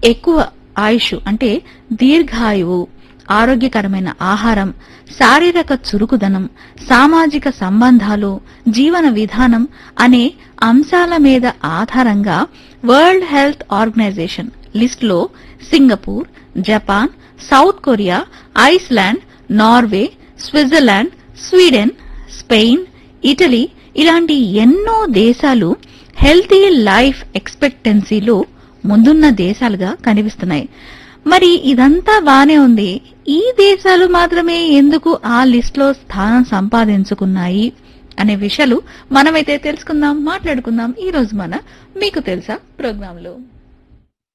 ఎక్కువ ఆయుష్ అంటే దీర్ఘాయువు ఆరోగ్యకరమైన ఆహారం శారీరక చురుకుదనం సామాజిక సంబంధాలు జీవన విధానం అనే అంశాల మీద ఆధారంగా వరల్డ్ హెల్త్ ఆర్గనైజేషన్ లిస్టులో Singapore Japan South Korea Iceland Norway Switzerland Sweden Spain Italy ఇలాంటి ఎన్నో దేశాలు హెల్తీ లైఫ్ ఎక్స్పెక్టెన్సీలో ముందున్న దేశాలుగా కనిపిస్తున్నాయి మరి ఇదంతా బానే ఉంది ఈ దేశాలు మాత్రమే ఎందుకు ఆ లిస్ట్ లో స్థానం సంపాదించుకున్నాయి అనే విషయాలు మనమైతే తెలుసుకుందాం మాట్లాడుకుందాం ఈ రోజు మన మీకు తెలుసా ప్రోగ్రాంలో